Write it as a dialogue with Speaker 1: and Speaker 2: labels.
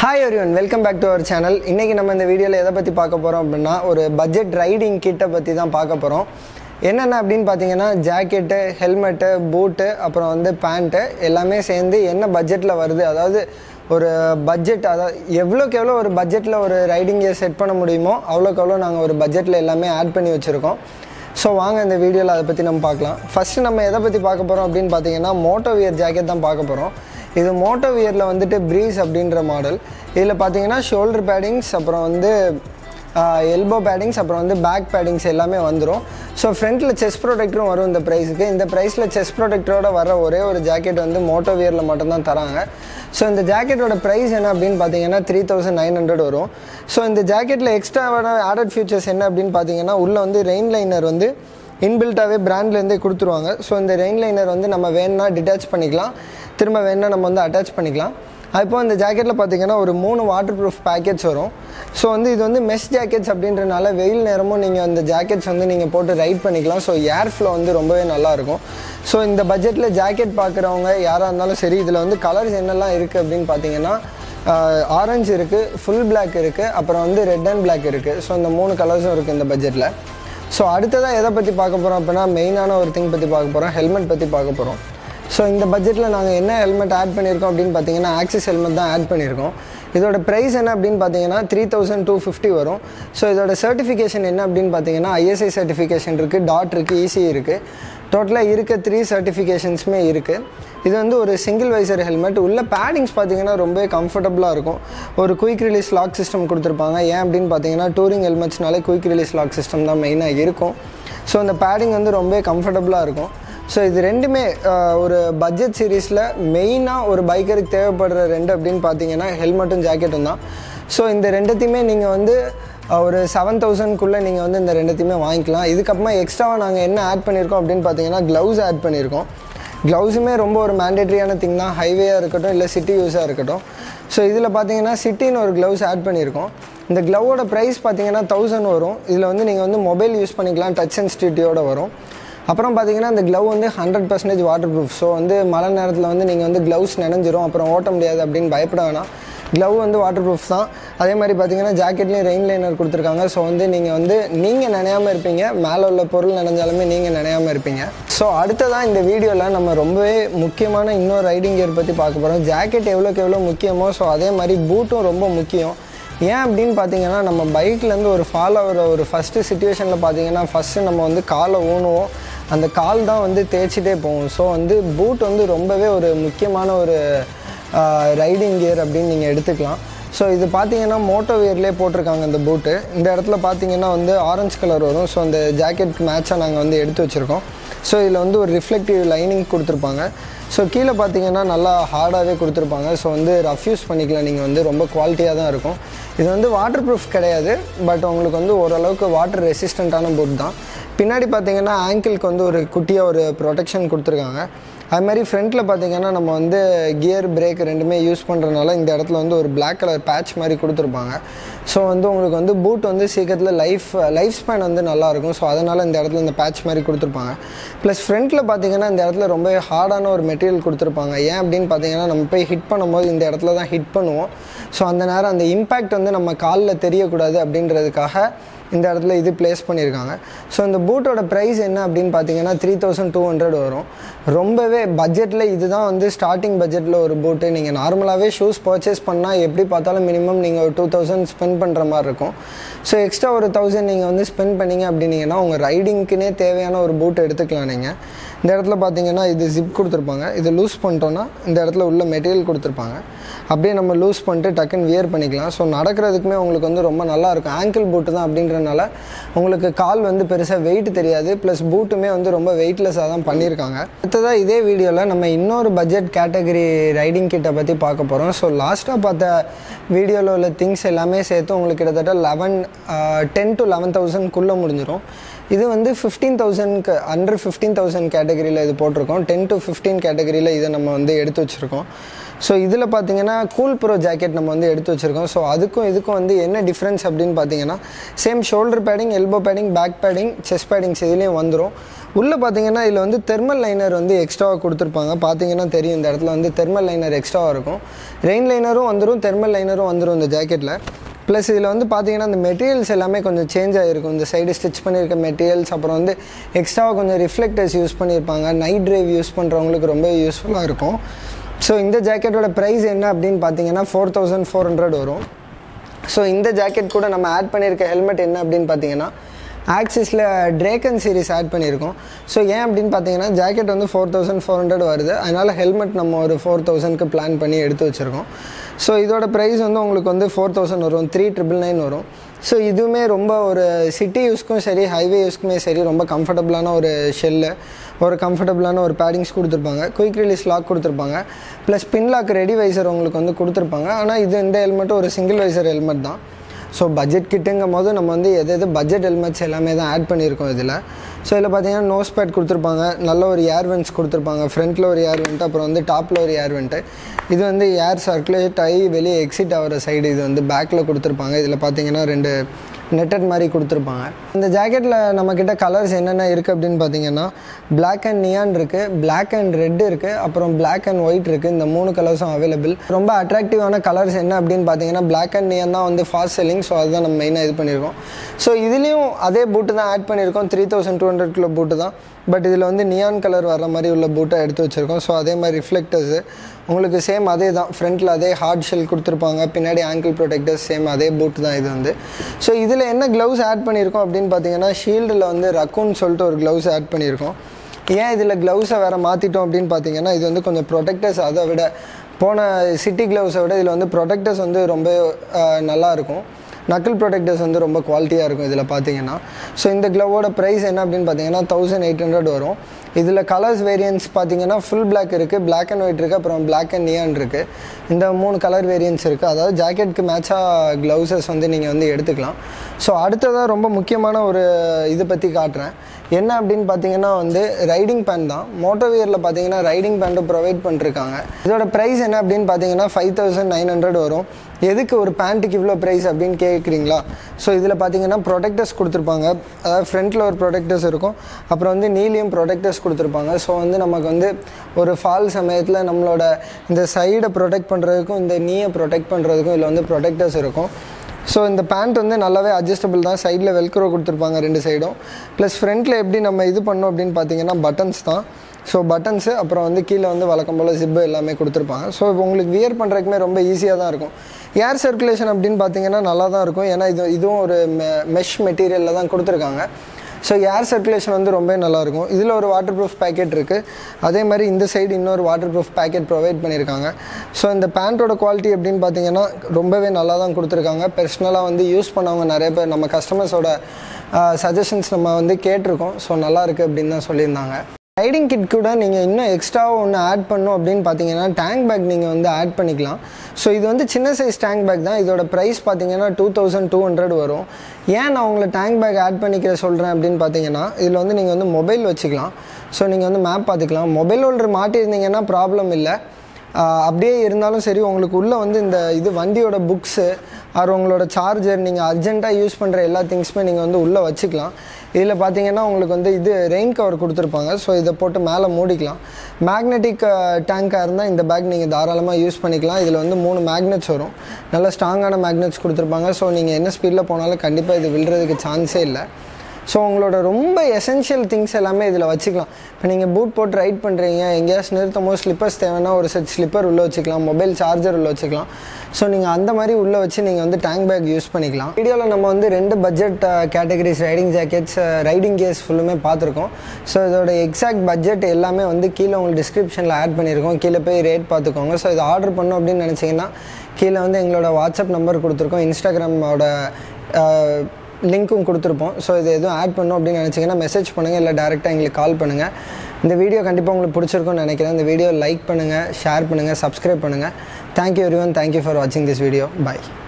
Speaker 1: hi everyone welcome back to our channel இன்றைக்கி நம்ம இந்த வீடியோவில் எதை பற்றி பார்க்க போகிறோம் அப்படின்னா ஒரு பட்ஜெட் ரைடிங் கிட்டை பற்றி தான் பார்க்க போகிறோம் என்னென்ன அப்படின்னு பார்த்தீங்கன்னா ஜாக்கெட்டு ஹெல்மெட்டு பூட்டு அப்புறம் வந்து பேண்ட்டு எல்லாமே சேர்ந்து என்ன பட்ஜெட்டில் வருது அதாவது ஒரு பட்ஜெட் அதாவது எவ்வளோக்கு எவ்வளோ ஒரு பட்ஜெட்டில் ஒரு ரைடிங் கியர் செட் பண்ண முடியுமோ அவ்வளோக்கு எவ்வளோ நாங்கள் ஒரு பட்ஜெட்டில் எல்லாமே ஆட் பண்ணி வச்சுருக்கோம் ஸோ வாங்க இந்த வீடியோவில் அதை பற்றி நம்ம பார்க்கலாம் ஃபஸ்ட்டு நம்ம எதை பற்றி பார்க்க போகிறோம் அப்படின்னு பார்த்தீங்கன்னா மோட்டோ வியர் ஜாக்கெட் தான் பார்க்க போகிறோம் இது மோட்டோ வியரில் வந்துட்டு ப்ரீஸ் அப்படின்ற மாடல் இதில் பார்த்தீங்கன்னா ஷோல்டர் பேடிங்ஸ் அப்புறம் வந்து எல்போ பேடிங்ஸ் அப்புறம் வந்து பேக் பேடிங்ஸ் எல்லாமே வந்துடும் ஸோ ஃப்ரண்ட்டில் செஸ்ட் ப்ரொடெக்டரும் வரும் இந்த ப்ரைஸுக்கு இந்த ப்ரைஸில் செஸ்ட் ப்ரொடெக்டரோட வர ஒரே ஒரு ஜாக்கெட் வந்து மோட்டோ வியரில் மட்டும்தான் தராங்க ஸோ இந்த ஜாக்கெட்டோட ப்ரைஸ் என்ன அப்படின்னு பார்த்தீங்கன்னா த்ரீ தௌசண்ட் நைன் ஹண்ட்ரட் வரும் ஸோ இந்த ஜாக்கெட்டில் எக்ஸ்ட்ராவான ஆடட் ஃபியூச்சர்ஸ் என்ன அப்படின்னு பார்த்தீங்கன்னா உள்ளே வந்து ரெயின் லைனர் வந்து இன்பில்ட்டாகவே பிராண்ட்லேருந்தே கொடுத்துருவாங்க ஸோ இந்த ரெயின் லைனர் வந்து நம்ம வேணும்னா டிட்டாச் பண்ணிக்கலாம் திரும்ப வேணும்னா நம்ம வந்து அட்டாச் பண்ணிக்கலாம் இப்போ இந்த ஜாக்கெட்டில் பார்த்தீங்கன்னா ஒரு மூணு வாட்டர் ப்ரூஃப் பேக்கெட்ஸ் வரும் ஸோ வந்து இது வந்து மெஷ் ஜாக்கெட்ஸ் அப்படின்றனால வெயில் நேரமும் நீங்கள் அந்த ஜாக்கெட்ஸ் வந்து நீங்கள் போட்டு ரைட் பண்ணிக்கலாம் ஸோ ஏர் ஃப்ளோ வந்து ரொம்பவே நல்லாயிருக்கும் ஸோ இந்த பட்ஜெட்டில் ஜாக்கெட் பார்க்குறவங்க யாராக இருந்தாலும் சரி இதில் வந்து கலர்ஸ் என்னெல்லாம் இருக்குது அப்படின்னு பார்த்தீங்கன்னா ஆரஞ்சு இருக்குது ஃபுல் பிளாக் இருக்குது அப்புறம் வந்து ரெட் அண்ட் பிளாக் இருக்குது ஸோ இந்த மூணு கலர்ஸும் இருக்குது இந்த பட்ஜெட்டில் ஸோ அடுத்ததாக எதை பற்றி பார்க்க போகிறோம் அப்படின்னா மெயினான ஒரு திங் பற்றி பார்க்க போகிறோம் ஹெல்மெட் பற்றி பார்க்க போகிறோம் ஸோ இந்த பட்ஜெட்டில் நாங்கள் என்ன ஹெல்மெட் ஆட் பண்ணியிருக்கோம் அப்படின்னு பார்த்தீங்கன்னா ஆக்சிஸ் ஹெல்மெட் தான் ஆட் பண்ணியிருக்கோம் இதோட ப்ரைஸ் என்ன அப்படின்னு பார்த்தீங்கன்னா த்ரீ தௌசண்ட் டூ ஃபிஃப்டி வரும் ஸோ இதோட சர்டிஃபிகேஷன் என்ன அப்படின்னு பார்த்தீங்கன்னா ஐஎஸ்ஐ சர்டிஃபிகேஷன் இருக்குது டாட் இருக்குது ஈசி இருக்குது டோட்டலாக இருக்க த்ரீ சர்டிஃபிகேஷன்ஸுமே இருக்குது இது வந்து ஒரு சிங்கிள் வைசர் ஹெல்மெட் உள்ள பேடிங்ஸ் பார்த்தீங்கன்னா ரொம்பவே கம்ஃபர்டபுளாக இருக்கும் ஒரு குயிக் ரிலீஸ் லாக் சிஸ்டம் கொடுத்துருப்பாங்க ஏன் அப்படின்னு பார்த்தீங்கன்னா டூரிங் ஹெல்மெட்ஸ்னாலே குயிக் ரிலீஸ் லாக் சிஸ்டம் தான் மெயினாக இருக்கும் ஸோ அந்த பேடிங் வந்து ரொம்பவே கம்ஃபர்டபுளாக இருக்கும் ஸோ இது ரெண்டுமே ஒரு பட்ஜெட் சீரீஸில் மெயினாக ஒரு பைக்கருக்கு தேவைப்படுற ரெண்டு அப்படின்னு பார்த்தீங்கன்னா ஹெல்மெட்டும் ஜாக்கெட்டும் தான் ஸோ இந்த ரெண்டுத்தையுமே நீங்கள் வந்து ஒரு செவன் தௌசண்ட்குள்ளே நீங்கள் வந்து இந்த ரெண்டுத்தையுமே வாங்கிக்கலாம் இதுக்கப்புறமா எக்ஸ்ட்ராவாக நாங்கள் என்ன ஆட் பண்ணியிருக்கோம் அப்படின்னு பார்த்தீங்கன்னா க்ளவுஸ் ஆட் பண்ணியிருக்கோம் க்ளவுஸுமே ரொம்ப ஒரு மேண்டேட்ரியான திங் தான் ஹைவேயாக இருக்கட்டும் இல்லை சிட்டி யூஸாக இருக்கட்டும் ஸோ இதில் பார்த்தீங்கன்னா சிட்டின்னு ஒரு க்ளவுஸ் ஆட் பண்ணியிருக்கோம் இந்த க்ளவோட ப்ரைஸ் பார்த்தீங்கன்னா தௌசண்ட் வரும் இதில் வந்து நீங்கள் வந்து மொபைல் யூஸ் பண்ணிக்கலாம் டச் சென்சிட்டிவிட்டியோட வரும் அப்புறம் பார்த்தீங்கன்னா இந்த க்ளவ் வந்து hundred percentage waterproof so வந்து மழை நேரத்தில் வந்து நீங்கள் வந்து க்ளவுஸ் நினைஞ்சிரும் அப்புறம் ஓட்ட முடியாது அப்படின்னு பயப்பட வேணாம் க்ளவ் வந்து வாட்டர் ப்ரூஃப் தான் அதே மாதிரி பார்த்தீங்கன்னா ஜாக்கெட்லேயும் ரெயின் லைனர் கொடுத்துருக்காங்க ஸோ வந்து நீங்கள் வந்து நீங்கள் நினையாமல் இருப்பீங்க மேலே உள்ள பொருள் நினைஞ்சாலுமே நீங்கள் நினையாமல் இருப்பீங்க ஸோ அடுத்ததான் இந்த வீடியோவில் நம்ம ரொம்பவே முக்கியமான இன்னொரு ரைடிங் கியர் பற்றி பார்க்க போகிறோம் ஜாக்கெட் எவ்வளோக்கு எவ்வளோ முக்கியமோ ஸோ அதே மாதிரி பூட்டும் ரொம்ப முக்கியம் ஏன் அப்படின்னு பார்த்தீங்கன்னா நம்ம பைக்லேருந்து ஒரு ஃபால் ஆகிற ஒரு ஃபஸ்ட்டு சுச்சுவேஷனில் பார்த்தீங்கன்னா ஃபஸ்ட்டு நம்ம வந்து காலை ஊனுவோம் அந்த கால் தான் வந்து தேய்ச்சிட்டே போகும் ஸோ வந்து பூட் வந்து ரொம்பவே ஒரு முக்கியமான ஒரு ரைடிங் கியர் அப்படின்னு நீங்கள் எடுத்துக்கலாம் ஸோ இது பார்த்தீங்கன்னா மோட்டோ வியர்லேயே போட்டிருக்காங்க இந்த பூட்டு இந்த இடத்துல பார்த்தீங்கன்னா வந்து ஆரஞ்சு கலர் வரும் ஸோ அந்த ஜாக்கெட்டுக்கு மேட்சாக நாங்கள் வந்து எடுத்து வச்சுருக்கோம் ஸோ இதில் வந்து ஒரு ரிஃப்ளெக்டிவ் லைனிங் கொடுத்துருப்பாங்க ஸோ கீழே பார்த்தீங்கன்னா நல்லா ஹார்டாகவே கொடுத்துருப்பாங்க ஸோ வந்து ரஃப் யூஸ் பண்ணிக்கலாம் நீங்கள் வந்து ரொம்ப குவாலிட்டியாக தான் இருக்கும் இது வந்து வாட்டர் ப்ரூஃப் கிடையாது பட் உங்களுக்கு வந்து ஓரளவுக்கு வாட்டர் ரெசிஸ்டண்ட்டான பூட் தான் பின்னாடி பார்த்தீங்கன்னா ஆங்கிளுக்கு வந்து ஒரு குட்டியாக ஒரு ப்ரொடெக்ஷன் கொடுத்துருக்காங்க அது மாதிரி ஃப்ரண்ட்டில் பார்த்தீங்கன்னா நம்ம வந்து கியர் பிரேக் ரெண்டுமே யூஸ் பண்ணுறதுனால இந்த இடத்துல வந்து ஒரு பிளாக் கலர் பேட்ச் மாதிரி கொடுத்துருப்பாங்க ஸோ வந்து உங்களுக்கு வந்து பூட் வந்து சீக்கிரத்தில் லைஃப் லைஃப் ஸ்பேன் வந்து நல்லாயிருக்கும் ஸோ அதனால் இந்த இடத்துல இந்த பேட்ச் மாதிரி கொடுத்துருப்பாங்க ப்ளஸ் ஃப்ரண்ட்டில் பார்த்தீங்கன்னா இந்த இடத்துல ரொம்ப ஹார்டான ஒரு மெட்டீரியல் கொடுத்துருப்பாங்க ஏன் அப்படின்னு பார்த்தீங்கன்னா நம்ம போய் ஹிட் பண்ணும்போது இந்த இடத்துல தான் ஹிட் பண்ணுவோம் ஸோ அந்த நேரம் அந்த இம்பேக்ட் வந்து நம்ம காலில் தெரியக்கூடாது அப்படின்றதுக்காக இந்த இடத்துல இது ப்ளேஸ் பண்ணியிருக்காங்க ஸோ இந்த பூட்டோட ப்ரைஸ் என்ன அப்படின்னு பார்த்தீங்கன்னா த்ரீ தௌசண்ட் டூ ஹண்ட்ரட் வரும் ரொம்பவே பட்ஜெட்டில் இதுதான் வந்து ஸ்டார்டிங் பட்ஜெட்டில் ஒரு பூட்டு நீங்கள் நார்மலாகவே ஷூஸ் பர்ச்சேஸ் பண்ணால் எப்படி பார்த்தாலும் மினிமம் நீங்கள் ஒரு டூ தௌசண்ட் ஸ்பெண்ட் பண்ணுற மாதிரி இருக்கும் ஸோ எக்ஸ்ட்ரா ஒரு தௌசண்ட் நீங்கள் வந்து ஸ்பெண்ட் பண்ணீங்க அப்படின்னீங்கன்னா உங்கள் ரைடிங்க்குனே தேவையான ஒரு பூட் எடுத்துக்கலாம் நீங்கள் இந்த இடத்துல பார்த்தீங்கன்னா இது ஜிப் கொடுத்துருப்பாங்க இது லூஸ் பண்ணிட்டோன்னா இந்த இடத்துல உள்ள மெட்டீரியல் கொடுத்துருப்பாங்க அப்படியே நம்ம லூஸ் பண்ணிட்டு டக்குன்னு வியர் பண்ணிக்கலாம் ஸோ நடக்கிறதுக்குமே உங்களுக்கு வந்து ரொம்ப நல்லாயிருக்கும் ஆங்கிள் பூட்டு தான் அப்படின்றனால உங்களுக்கு கால் வந்து பெருசாக வெயிட் தெரியாது ப்ளஸ் பூட்டுமே வந்து ரொம்ப வெயிட்லெஸ்ஸாக தான் பண்ணியிருக்காங்க அடுத்ததாக இதே வீடியோவில் நம்ம இன்னொரு பட்ஜெட் கேட்டகரி ரைடிங் கிட்டை பற்றி பார்க்க போகிறோம் ஸோ லாஸ்ட்டாக பார்த்த வீடியோவில் உள்ள திங்ஸ் எல்லாமே சேர்த்து உங்களுக்கு கிட்டத்தட்ட லெவன் டென் டு லெவன் தௌசண்ட்குள்ளே முடிஞ்சிடும் இது வந்து ஃபிஃப்டீன் தௌசண்ட்க்கு அண்டர் ஃபிஃப்டீன் தௌசண்ட் கேட்டகரியில் இது போட்டிருக்கோம் டென் டு ஃபிஃப்டீன் கேட்டகரியில் இதை நம்ம வந்து எடுத்து வச்சுருக்கோம் ஸோ இதில் பார்த்தீங்கன்னா கூல் ப்ரோ ஜாக்கெட் நம்ம வந்து எடுத்து வச்சுருக்கோம் ஸோ அதுக்கும் இதுக்கும் வந்து என்ன டிஃப்ரென்ஸ் அப்படின்னு பார்த்தீங்கன்னா same shoulder padding elbow padding back padding chest paddings இதுலேயும் வந்துடும் உள்ளே பார்த்தீங்கன்னா இதில் வந்து தெர்மல் லைனர் வந்து எக்ஸ்ட்ராவாக கொடுத்துருப்பாங்க பார்த்தீங்கன்னா தெரியும் இந்த இடத்துல வந்து தெர்மல் லைனர் எக்ஸ்ட்ராவாக இருக்கும் ரெயின் லைனரும் வந்துடும் தெர்மல் லைனரும் வந்துடும் இந்த ஜாக்கெட்டில் ப்ளஸ் இதில் வந்து பார்த்தீங்கன்னா இந்த மெட்டீரியல்ஸ் எல்லாமே கொஞ்சம் சேஞ்ச் ஆகிருக்கும் இந்த சைடு ஸ்டிச் பண்ணியிருக்க மெட்டீரியல்ஸ் அப்புறம் வந்து எக்ஸ்ட்ராவாக கொஞ்சம் ரிஃப்ளெக்டர்ஸ் யூஸ் பண்ணியிருப்பாங்க நைட் ட்ரைவ் யூஸ் பண்ணுறவங்களுக்கு ரொம்ப யூஸ்ஃபுல்லாக இருக்கும் ஸோ இந்த ஜாக்கெட்டோட ப்ரைஸ் என்ன அப்படின்னு பார்த்தீங்கன்னா ஃபோர் தௌசண்ட் ஃபோர் ஹண்ட்ரட் வரும் ஸோ இந்த ஜாக்கெட் கூட நம்ம ஆட் பண்ணியிருக்க ஹெல்மெட் என்ன அப்படின்னு பார்த்தீங்கன்னா ஆக்சிஸில் ட்ரேக்கன் சீரிஸ் ஆட் பண்ணியிருக்கோம் ஸோ ஏன் அப்படின்னு பார்த்தீங்கன்னா ஜாக்கெட் வந்து ஃபோர் தௌசண்ட் ஃபோர் ஹண்ட்ரட் வருது அதனால் ஹெல்மெட் நம்ம ஒரு ஃபோர் தௌசண்ட்க்கு பிளான் பண்ணி எடுத்து வச்சுருக்கோம் ஸோ இதோட ப்ரைஸ் வந்து உங்களுக்கு வந்து ஃபோர் தௌசண்ட் வரும் த்ரீ ட்ரிபிள் நைன் வரும் ஸோ இதுவுமே ரொம்ப ஒரு சிட்டி யூஸ்க்கும் சரி ஹைவே யூஸ்க்குமே சரி ரொம்ப கம்ஃபர்டபுளான ஒரு ஷெல்லு ஒரு கம்ஃபர்டபுளான ஒரு பேடிங்ஸ் கொடுத்துருப்பாங்க குயிக் ரிலீஸ் லாக் கொடுத்துருப்பாங்க plus pin lock ready visor உங்களுக்கு வந்து கொடுத்துருப்பாங்க ஆனால் இது இந்த ஹெல்மெட்டும் ஒரு சிங்கிள் வைசர் ஹெல்மெட் தான் ஸோ பட்ஜெட் கிட்டுங்கும் போது நம்ம வந்து எது எது பட்ஜெட் ஹெல்மெட்ஸ் எல்லாமே தான் ஆட் பண்ணியிருக்கோம் இதில் ஸோ இதில் பார்த்தீங்கன்னா நோஸ் பேட் கொடுத்துருப்பாங்க நல்ல ஒரு ஏர் வென்ட்ஸ் கொடுத்துருப்பாங்க ஃப்ரண்ட்டில் ஒரு ஏர் வெண்ட் அப்புறம் வந்து டாப்பில் ஒரு ஏர் வெண்ட்டு இது வந்து ஏர் சர்க்குலேட் ஆகி வெளியே எக்ஸிட் ஆகிற சைடு இது வந்து பேக்கில் கொடுத்துருப்பாங்க இதில் பார்த்தீங்கன்னா ரெண்டு நெட்டட் மாதிரி கொடுத்துருப்பாங்க இந்த ஜாக்கெட்டில் நம்மக்கிட்ட கலர்ஸ் என்னென்ன இருக்குது அப்படின்னு பார்த்தீங்கன்னா பிளாக் அண்ட் நியான் இருக்குது பிளாக் அண்ட் ரெட் இருக்குது அப்புறம் பிளாக் அண்ட் ஒயிட் இருக்குது இந்த மூணு கலர்ஸும் அவைலபிள் ரொம்ப அட்ராக்டிவான கலர்ஸ் என்ன அப்படின்னு பார்த்தீங்கன்னா பிளாக் அண்ட் நியான் தான் வந்து ஃபாஸ்ட் செல்லிங் ஸோ அதுதான் நம்ம மெயினாக இது பண்ணியிருக்கோம் ஸோ இதுலேயும் அதே பூட்டு தான் ஆட் பண்ணியிருக்கோம் three thousand two hundred kilo boot தான் பட் இதில் வந்து நியான் கலர் வர மாதிரி உள்ள பூட்டை எடுத்து வச்சுருக்கோம் ஸோ அதே மாதிரி ரிஃப்ளெக்டர்ஸு உங்களுக்கு சேம் அதே தான் ஃப்ரண்ட்டில் அதே ஹார்ட் ஷெல் கொடுத்துருப்பாங்க பின்னாடி ஆங்கிள் ப்ரொடெக்டர்ஸ் சேம் அதே பூட் தான் இது வந்து ஸோ இதில் என்ன க்ளவுஸ் ஆட் பண்ணியிருக்கோம் அப்படின்னு பார்த்தீங்கன்னா ஷீல்டில் வந்து ரக்குன்னு சொல்லிட்டு ஒரு க்ளவுஸ் ஆட் பண்ணியிருக்கோம் ஏன் இதில் க்ளவுஸை வேறு மாற்றிட்டோம் அப்படின்னு பார்த்தீங்கன்னா இது வந்து கொஞ்சம் ப்ரொடெக்டர்ஸ் அதை விட போன சிட்டி க்ளவுஸை விட இதில் வந்து ப்ரொடெக்டர்ஸ் வந்து ரொம்ப நல்லாயிருக்கும் நக்கிள் ப்ரொடெக்டர்ஸ் வந்து ரொம்ப குவாலிட்டியாக இருக்கும் இதில் பார்த்தீங்கன்னா ஸோ இந்த க்ளவோட ப்ரைஸ் என்ன அப்படின்னு பார்த்தீங்கன்னா தௌசண்ட் எயிட் ஹண்ட்ரட் வரும் இதில் கலர்ஸ் வேரியன்ஸ் பார்த்தீங்கன்னா ஃபுல் பிளாக் இருக்குது பிளாக் அண்ட் ஒயிட் இருக்குது அப்புறம் பிளாக் அண்ட் நியான் இருக்குது இந்த மூணு கலர் வேரியன்ஸ் இருக்குது அதாவது ஜாக்கெட்டுக்கு மேட்சாக க்ளவுசஸ் வந்து நீங்கள் வந்து எடுத்துக்கலாம் ஸோ அடுத்ததாக ரொம்ப முக்கியமான ஒரு இது பற்றி காட்டுறேன் என்ன அப்படின்னு பார்த்தீங்கன்னா வந்து ரைடிங் பேண்ட் தான் மோட்டோவியரில் பார்த்தீங்கன்னா ரைடிங் பேண்ட்டும் ப்ரொவைட் பண்ணிருக்காங்க இதோட ப்ரைஸ் என்ன அப்படின்னு பார்த்தீங்கன்னா ஃபைவ் தௌசண்ட் நைன் ஹண்ட்ரட் வரும் எதுக்கு ஒரு பேண்ட்டுக்கு இவ்வளோ ப்ரைஸ் அப்படின்னு கேட்குறீங்களா ஸோ இதில் பார்த்தீங்கன்னா ப்ரொடெக்டர்ஸ் கொடுத்துருப்பாங்க அதாவது ஃப்ரண்ட்டில் ஒரு ப்ரொடெக்டர்ஸ் இருக்கும் அப்புறம் வந்து நீலியம் ப்ரொடெக்டர்ஸ் கொடுத்துருப்பாங்க ஸோ வந்து நமக்கு வந்து ஒரு ஃபால் சமயத்தில் நம்மளோட இந்த சைடை ப்ரொடெக்ட் பண்ணுறதுக்கும் இந்த நீயை ப்ரொடெக்ட் பண்ணுறதுக்கும் இதில் வந்து ப்ரொடெக்டர்ஸ் இருக்கும் ஸோ இந்த பேண்ட் வந்து நல்லாவே அட்ஜஸ்டபிள் தான் சைடில் வெல்க்ரோ கொடுத்துருப்பாங்க ரெண்டு சைடும் ப்ளஸ் ஃப்ரண்ட்டில் எப்படி நம்ம இது பண்ணோம் அப்படின்னு பார்த்தீங்கன்னா பட்டன்ஸ் தான் ஸோ பட்டன்ஸு அப்புறம் வந்து கீழே வந்து வழக்கம் போல் ஜிப்பு எல்லாமே கொடுத்துருப்பாங்க ஸோ உங்களுக்கு வியர் பண்ணுறதுக்குமே ரொம்ப ஈஸியாக தான் இருக்கும் ஏர் சர்க்குலேஷன் அப்படின்னு பார்த்தீங்கன்னா நல்லா தான் இருக்கும் ஏன்னா இது இதுவும் ஒரு மெ மெஷ் மெட்டீரியலில் தான் கொடுத்துருக்காங்க ஸோ ஏர் சர்க்குலேஷன் வந்து ரொம்ப நல்லாயிருக்கும் இதில் ஒரு வாட்டர் ப்ரூஃப் பேக்கெட் இருக்குது அதே மாதிரி இந்த சைடு இன்னொரு வாட்டர் ப்ரூஃப் பேக்கெட் ப்ரொவைட் பண்ணியிருக்காங்க ஸோ இந்த பேண்ட்டோட குவாலிட்டி எப்படின்னு பார்த்தீங்கன்னா ரொம்பவே நல்லா தான் கொடுத்துருக்காங்க பர்சனலாக வந்து யூஸ் பண்ணவங்க நிறைய பேர் நம்ம கஸ்டமர்ஸோட சஜஷன்ஸ் நம்ம வந்து கேட்டிருக்கோம் ஸோ நல்லா இருக்குது அப்படின்னு தான் சொல்லியிருந்தாங்க ரைடிங் கிட் கூட நீங்கள் இன்னும் எக்ஸ்ட்ராவாக ஒன்று ஆட் பண்ணும் அப்படின்னு பார்த்தீங்கன்னா டேங்க் பேக் நீங்கள் வந்து ஆட் பண்ணிக்கலாம் ஸோ இது வந்து சின்ன சைஸ் டேங்க் பேக் தான் இதோட ப்ரைஸ் பார்த்தீங்கன்னா டூ தௌசண்ட் டூ ஹண்ட்ரட் வரும் ஏன் நான் உங்களை டேங்க் பேக் ஆட் பண்ணிக்கிற சொல்கிறேன் அப்படின்னு பார்த்தீங்கன்னா இதில் வந்து நீங்கள் வந்து மொபைல் வச்சுக்கலாம் ஸோ நீங்கள் வந்து மேப் பார்த்துக்கலாம் மொபைல் ஹோல்டர் மாட்டியிருந்தீங்கன்னா ப்ராப்ளம் இல்லை அப்படியே இருந்தாலும் சரி உங்களுக்கு உள்ளே வந்து இந்த இது வண்டியோட புக்ஸு ஆர் உங்களோட சார்ஜர் நீங்கள் அர்ஜென்ட்டாக யூஸ் பண்ணுற எல்லா திங்ஸுமே நீங்கள் வந்து உள்ளே வச்சுக்கலாம் இதில் பார்த்தீங்கன்னா உங்களுக்கு வந்து இது ரெயின் கவர் கொடுத்துருப்பாங்க ஸோ இதை போட்டு மேலே மூடிக்கலாம் மேக்னெட்டிக் டேங்காக இருந்தால் இந்த பேக் நீங்கள் தாராளமாக யூஸ் பண்ணிக்கலாம் இதில் வந்து மூணு மேக்னெட்ஸ் வரும் நல்ல ஸ்ட்ராங்கான மேக்னெட்ஸ் கொடுத்துருப்பாங்க ஸோ நீங்கள் என்ன ஸ்பீடில் போனாலும் கண்டிப்பாக இது விழுறதுக்கு சான்ஸே இல்லை ஸோ உங்களோட ரொம்ப எசென்ஷியல் திங்ஸ் எல்லாமே இதில் வச்சுக்கலாம் இப்போ நீங்கள் பூட் போட்டு ரைட் பண்ணுறீங்க எங்கேயாச்சும் நிறுத்தும் போது ஸ்லிப்பர்ஸ் தேவைன்னா ஒரு செட் ஸ்லிப்பர் உள்ளே வச்சுக்கலாம் மொபைல் சார்ஜர் உள்ளே வச்சுக்கலாம் ஸோ நீங்கள் அந்த மாதிரி உள்ளே வச்சு நீங்கள் வந்து டேங்க் பேக் யூஸ் பண்ணிக்கலாம் வீடியோவில் நம்ம வந்து ரெண்டு budget categories riding jackets riding கேஸ் ஃபுல்லுமே பார்த்துருக்கோம் ஸோ இதோட எக்ஸாக்ட் பட்ஜெட் எல்லாமே வந்து கீழே உங்களுக்கு டிஸ்கிரிப்ஷனில் ஆட் பண்ணியிருக்கோம் கீழே போய் ரேட் பார்த்துக்கோங்க ஸோ இதை ஆர்டர் பண்ணோம் அப்படின்னு நினச்சிங்கன்னா கீழே வந்து எங்களோட வாட்ஸ்அப் நம்பர் கொடுத்துருக்கோம் இன்ஸ்டாகிராமோட லிங்க்கும் கொடுத்துருப்போம் ஸோ இது எதுவும் ஆட் பண்ணோம் அப்படின்னு நினச்சிங்கன்னா மெசேஜ் பண்ணுங்கள் இல்லை டேரெக்டாக எங்களுக்கு கால் பண்ணுங்கள் இந்த வீடியோ கண்டிப்பாக உங்களுக்கு பிடிச்சிருக்கும்னு நினைக்கிறேன் இந்த வீடியோ லைக் பண்ணுங்கள் ஷேர் பண்ணுங்கள் சப்ஸ்கிரைப் பண்ணுங்கள் thank you everyone thank you for வாட்சிங் திஸ் வீடியோ பாய்